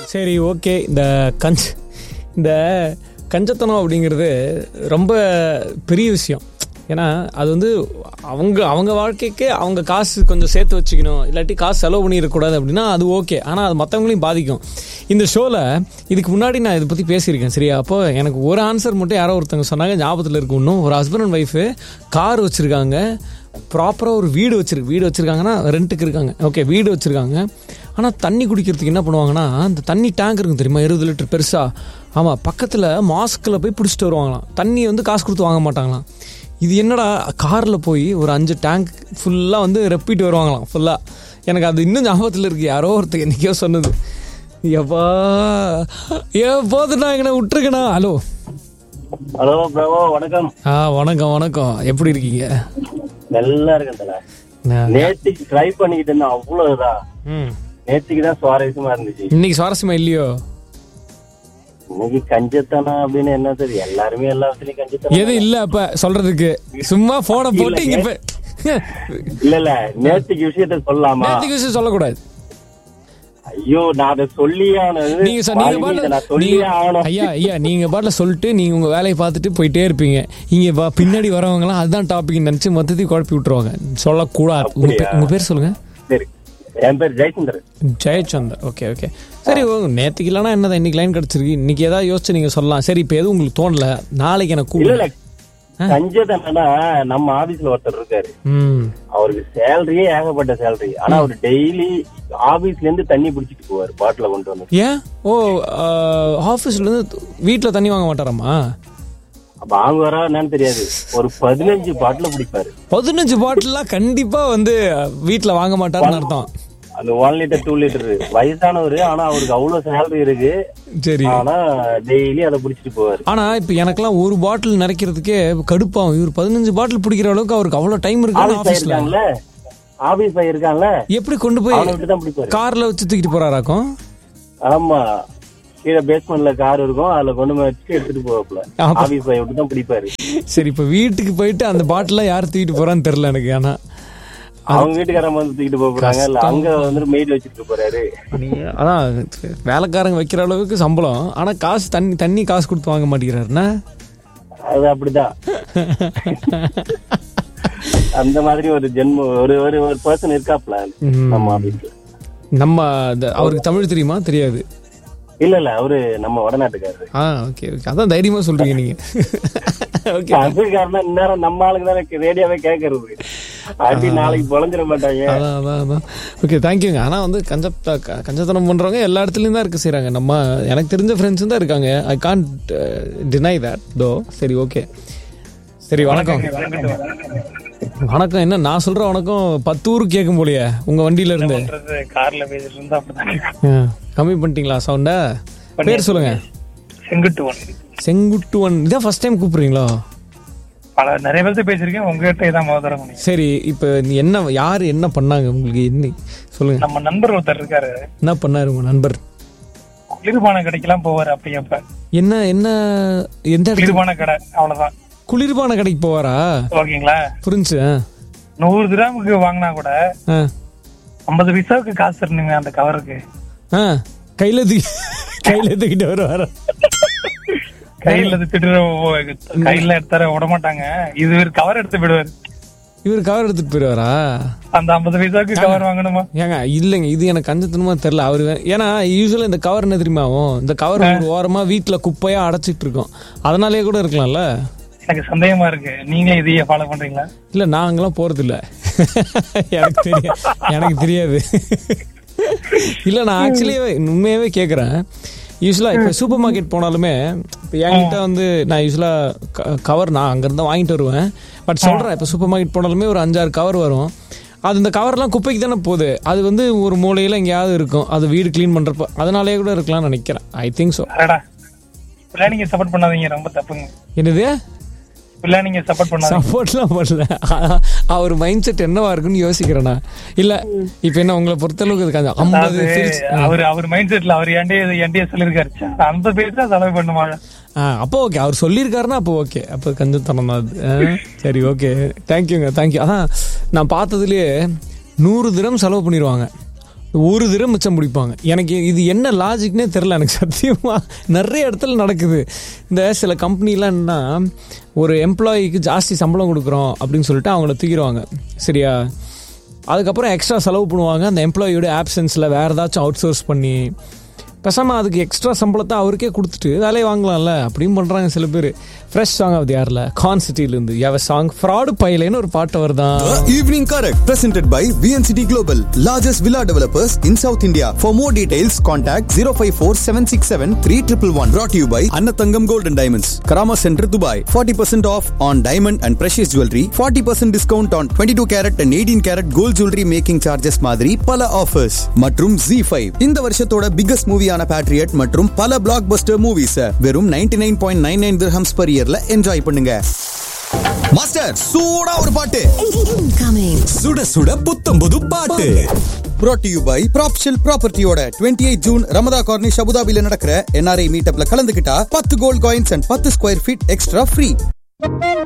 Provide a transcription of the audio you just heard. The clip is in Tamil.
சரி ஓகே இந்த கஞ்ச் இந்த கஞ்சத்தனம் அப்படிங்கிறது ரொம்ப பெரிய விஷயம் ஏன்னா அது வந்து அவங்க அவங்க வாழ்க்கைக்கு அவங்க காசு கொஞ்சம் சேர்த்து வச்சுக்கணும் இல்லாட்டி காசு செலவு பண்ணிடக்கூடாது அப்படின்னா அது ஓகே ஆனால் அது மற்றவங்களையும் பாதிக்கும் இந்த ஷோவில் இதுக்கு முன்னாடி நான் இதை பற்றி பேசியிருக்கேன் சரியா அப்போ எனக்கு ஒரு ஆன்சர் மட்டும் யாரோ ஒருத்தவங்க சொன்னாங்க ஞாபகத்தில் இருக்கு இன்னும் ஒரு ஹஸ்பண்ட் அண்ட் ஒய்ஃபு கார் வச்சுருக்காங்க ப்ராப்பராக ஒரு வீடு வச்சிருக்கு வீடு வச்சுருக்காங்கன்னா ரெண்ட்டுக்கு இருக்காங்க ஓகே வீடு வச்சுருக்காங்க ஆனால் தண்ணி குடிக்கிறதுக்கு என்ன பண்ணுவாங்கன்னா அந்த தண்ணி டேங்க் இருக்கும் தெரியுமா இருபது லிட்டர் பெருசாக ஆமாம் பக்கத்தில் மாஸ்கில் போய் பிடிச்சிட்டு வருவாங்களாம் தண்ணி வந்து காசு கொடுத்து வாங்க மாட்டாங்களாம் இது என்னடா காரில் போய் ஒரு அஞ்சு டேங்க் ஃபுல்லாக வந்து ரெப்பிட்டு வருவாங்களாம் ஃபுல்லாக எனக்கு அது இன்னும் ஞாபகத்தில் இருக்குது யாரோ ஒருத்தர் என்றைக்கோ சொன்னது எப்பா ஏ போதுண்ணா எங்கண்ணா விட்டுருக்கண்ணா ஹலோ ஹலோ பிரபோ வணக்கம் ஆ வணக்கம் வணக்கம் எப்படி இருக்கீங்க நல்லா இருக்கேன் தல நான் நேத்திக்கு ட்ரை பண்ணிக்கிட்டு இருந்தேன் அவ்வளவுதான் ம் நேத்திக்கு தான் சுவாரஸ்யமா இருந்துச்சு இன்னைக்கு சுவாரஸ்யமா இல்லையோ இன்னைக்கு கஞ்சத்தனம் அப்படின்னு என்ன தெரியும் எல்லாருமே எல்லா இடத்துலயும் கஞ்சத்தனம் எது இல்ல அப்ப சொல்றதுக்கு சும்மா போனை போட்டு இங்க இப்ப இல்ல இல்ல நேத்திக்கு விஷயத்த சொல்லலாமா நேத்துக்கு விஷயம் சொல்லக்கூடாது ஐயோ நான் அதை சொல்லியே ஆகணும் நீங்க சொ- நீங்க வாழ்க்கையில பாட்டுல நான் சொல்லியே நீங்க- ஆகணும் ஐயா ஐயா நீங்க பாட்டுல சொல்லிட்டு நீங்க உங்க வேலையை பார்த்துட்டு போயிட்டே இருப்பீங்க இங்க வா- பின்னாடி வரவங்க எல்லாம் அதுதான் டாபிக் நினைச்சு மொத்தத்தையும் குழப்பி விட்டுருவாங்க சொல்லக்கூடாது உங்க பே- உங்க பேர் சொல்லுங்க சரி என் பேர் ஜெயச்சந்திரன் ஜெயச்சந்தர் ஓகே ஓகே சரி ஓ, நேத்துக்கு இல்லைனா என்னதான் இன்னைக்கு லைன் கிடைச்சிருக்கு இன்னைக்கு ஏதாவது யோசிச்சு நீங்க சொல்லலாம் சரி இப்ப எதுவும் உங்களுக்கு தோணல நாளைக்கு எனக்கு இல்ல கூப்பிடு இல்ல கஞ்சத்தனம்னா நம்ம ஆபீஸ்ல ஒருத்தர் இருக்காரு ம் அவருக்கு சேலரியே ஏகப்பட்ட சேலரி ஆனா அவர் டெய்லி ஆபீஸ்ல இருந்து தண்ணி பிடிச்சிட்டு போவாரு பாட்டில கொண்டு வந்து ஏன் ஓ ஆஃபீஸ்ல இருந்து வீட்டில் தண்ணி வாங்க மாட்டாராமா அப்ப அவங்க வரா என்னன்னு தெரியாது ஒரு பதினஞ்சு பாட்டில பிடிப்பாரு பதினஞ்சு பாட்டிலாம் கண்டிப்பா வந்து வீட்டில் வாங்க மாட்டாருன்னு அர்த்தம் அந்த ஒன் லிட்டர் டூ லிட்டர் வயசானவரு ஆனா அவருக்கு அவ்வளவு சேலரி இருக்கு சரி ஆனா டெய்லி அதை பிடிச்சிட்டு போவாரு ஆனா இப்ப எனக்கெல்லாம் ஒரு பாட்டில் நிறைக்கிறதுக்கே கடுப்பாகும் இவர் பதினஞ்சு பாட்டில் பிடிக்கிற அளவுக்கு அவருக்கு அவ்வளவு டைம் இருக்கு ஆபீஸ் பையன் ஆஃபீஸ்ல இருக்காங்கல்ல ஆபீஸ் பையன் இருக்கான்ல எப்படி கொண்டு போய் அவனை விட்டு தான் பிடிப்பாரு கார்ல வச்சு தூக்கிட்டு போறாராக்கும் ஆமா கீழே பேஸ்மெண்ட்ல கார் இருக்கும் அதுல கொண்டு போய் வச்சு எடுத்துட்டு போவாப்ல அப்ப- ஆபீஸ் பையன் விட்டு தான் பிடிப்பாரு சரி இப்ப வீட்டுக்கு போயிட்டு அந்த பாட்டிலாம் யார் தூக்கிட்டு போறான்னு தெரியல எனக்கு ஆனா அவங்க வீட்டுக்காரங்க வந்து தூக்கிட்டு போக போறாங்க இல்ல அங்க வந்துட்டு மெயில் வச்சுட்டு போறாரு நீ அதான் வேலைக்காரங்க வைக்கிற அளவுக்கு சம்பளம் ஆனா காசு தண்ணி தண்ணி காசு கொடுத்து வாங்க மாட்டேங்கிறாருன்னா அது அப்படிதான் அந்த மாதிரி ஒரு ஜென்ம ஒரு ஒரு ஒரு பர்சன் இருக்காப்ல ம். நம்ம ஆபீஸ்ல நம்ம இந்த- அவருக்கு தமிழ் தெரியுமா தெரியாது இல்ல இல்ல அவரு நம்ம வடநாட்டுக்காரரு ஆ ஓகே ஓகே அதான் தைரியமா சொல்றீங்க நீங்க ஓகே அதுக்காரனா இந்நேரம் நம்ம ஆளுங்க தான் ரேடியோவே கேட்கறது அப்படி நாளைக்கு பொழஞ்சிட மாட்டாங்க அதான் அதான் அதான் ஓகே தேங்க்யூங்க ஆனால் வந்து கஞ்சத்த க- கஞ்சத்தனம் பண்ணுறவங்க எல்லா இடத்துலையும் தான் இருக்க செய்கிறாங்க நம்ம எனக்கு தெரிஞ்ச ஃப்ரெண்ட்ஸும் தான் இருக்காங்க ஐ கான்ட் டினை தட் தோ சரி ஓகே சரி வணக்கம் வணக்கம் என்ன நான் சொல்ற வணக்கம் பத்து ஊருக்கு கேட்கும் போலியே உங்க வண்டியில இருந்து கார்ல பேசிட்டு இருந்தா அப்படிதான் ஆ, கம்மி பண்ணிட்டீங்களா சவுண்ட பேர் சொல்லுங்க செங்குட்டுவன் செங்குட்டுவன் இதான் ஃபர்ஸ்ட் டைம் கூப்பிடுறீங்களா பல நிறைய பேர்த்த பேசியிருக்கேன் உங்ககிட்ட இதான் முதல் தடவை பண்ணி சரி இப்போ நீ என்ன யார் என்ன பண்ணாங்க உங்களுக்கு என்ன சொல்லுங்க நம்ம நண்பர் ஒருத்தர் இருக்காரு என்ன பண்ணாரு உங்க நண்பர் குளிர்பான கடைக்கெல்லாம் போவாரு அப்படி அப்ப என்ன என்ன எந்த இடத்துக்கு குளிர்பான கடை அவ்வளவுதான் குளிர்பான கடைக்கு போவாரா ஓகேங்களா புரிஞ்சு ஆ. நூறு கிராமுக்கு வாங்கினா கூட ஆ. ஐம்பது பைசாவுக்கு காசு இருந்துங்க அந்த கவருக்கு ஆ கையில தூக்கி கையில தூக்கிட்டு வருவாரா கையில திட்டு கையில எடுத்தார விட மாட்டாங்க இது ஒரு கவர் எடுத்து விடுவாரு இவர் கவர் எடுத்துட்டு போயிடுவாரா அந்த ஐம்பது பைசாவுக்கு கவர் வாங்கணுமா ஏங்க இல்லைங்க இது எனக்கு கஞ்சத்தனமா தெரியல அவரு வே- ஏன்னா யூஸ்வலா இந்த கவர் என்ன தெரியுமா ஆகும் இந்த கவர் ஒரு ஓரமா வீட்டுல குப்பையா அடைச்சிட்டு இருக்கோம் அதனாலேயே கூட இருக்கலாம்ல எனக்கு சந்தேகமா இருக்கு நீங்களே இதையே ஃபாலோ பண்றீங்களா இல்ல நாங்கெல்லாம் போறது இல்ல எனக்கு தெரியாது எனக்கு தெரியாது இல்ல நான் ஆக்சுவலி உண்மையாவே கேக்குறேன் யூஸ்வலா இப்ப சூப்பர் மார்க்கெட் போனாலுமே இப்ப என்கிட்ட வந்து நான் யூஸ்வலா கவர் நான் அங்க இருந்தா வாங்கிட்டு வருவேன் பட் சொல்றேன் இப்ப சூப்பர் மார்க்கெட் போனாலுமே ஒரு அஞ்சாறு கவர் வரும் அது இந்த கவர்லாம் குப்பைக்கு தானே போகுது அது வந்து ஒரு மூலையில எங்கேயாவது இருக்கும் அது வீடு க்ளீன் பண்றப்ப அதனாலேயே கூட இருக்கலாம்னு நினைக்கிறேன் ஐ திங்க் ஸோ அடடா இப்பெல்லாம் நீங்க சப்போர்ட் பண்ணாதீங்க ரொம்ப தப்புங்க என்னது இப்பெல்லாம் நீங்க சப்போர்ட் பண்ணாதீங்க சப்போர்ட்லாம் பண்ணல அ- அவர் மைண்ட் செட் என்னவா இருக்குன்னு யோசிக்கிறேனா இல்ல இப்ப என்ன உங்களை பொறுத்தளவுக்கு இருக்காது ஐம்பது அதாவது fridge- அவர் அவர் மைண்ட் செட்ல அவர் என்டே என்டே சொல்லிருக்காரு ச்சே, அந்த பேர் தான் செலவு பண்ணுமா ஆ, அப்போ ஓகே அவர் சொல்லியிருக்காருன்னா அப்போ ஓகே அப்போ கஞ்சத்தனம் தான் அது ஆ, சரி ஓகே தேங்க்யூங்க தேங்க்யூ அதான் நான் பார்த்ததுலேயே நூறு தினம் செலவு பண்ணிடுவாங்க ஒரு தடவை மிச்சம் பிடிப்பாங்க எனக்கு இது என்ன லாஜிக்னே தெரில எனக்கு சத்தியமாக நிறைய இடத்துல நடக்குது இந்த சில கம்பெனிலாம் என்னன்னா ஒரு எம்ப்ளாயிக்கு ஜாஸ்தி சம்பளம் கொடுக்குறோம் அப்படின்னு சொல்லிட்டு அவங்கள தூக்கிடுவாங்க சரியா அதுக்கப்புறம் எக்ஸ்ட்ரா செலவு பண்ணுவாங்க அந்த எம்ப்ளாயியோட ஆப்சன்ஸில் வேறு ஏதாச்சும் அவுட் சோர்ஸ் பண்ணி பேசாமல் அதுக்கு எக்ஸ்ட்ரா சம்பளத்தை அவருக்கே கொடுத்துட்டு வேலையை வாங்கலாம்ல அப்படின்னு பண்ணுறாங்க சில பேர் ஃப்ரெஷ் சாங் ஆகுது யாரில் கான் சிட்டிலேருந்து யாவ சாங் ஃப்ராடு பையலேன்னு ஒரு பாட்டு வருதான் The Evening Correct, presented by VNCT Global, largest villa developers in South India. For more details, contact 054 767 3111. Brought to you by Annatangam Gold and Diamonds, Karama Center, Dubai. 40% off on diamond and precious jewelry. 40% discount on 22 carat and 18 carat gold jewelry making charges மாதிரி பல ஆஃபர்ஸ் மற்றும் Z5 இந்த வருஷத்தோட பிகஸ்ட் மூவியான பேட்ரியட் மற்றும் பல பிளாக் பஸ்டர் மூவிஸ் வெறும் 99.99 nine point nine nine dirhams per இயர்ல என்ஜாய் பண்ணுங்க மாஸ்டர் சூடா ஒரு பாட்டு Incoming. சுட சுட புத்தம் புது பாட்டு brought to you by ப்ராப்ஷில் ப்ராப்பர்ட்டியோட 28 ஜூன் ரமதா கார்னிஷ் அபுதாபில நடக்கிற என்ஆர்ஐ மீட்டப்ல கலந்துக்கிட்டா பத்து கோல்ட் காயின்ஸ் அண்ட் பத்து ஸ்கொயர் ஃபீட் எக்ஸ்ட்ரா ஃப்ரீ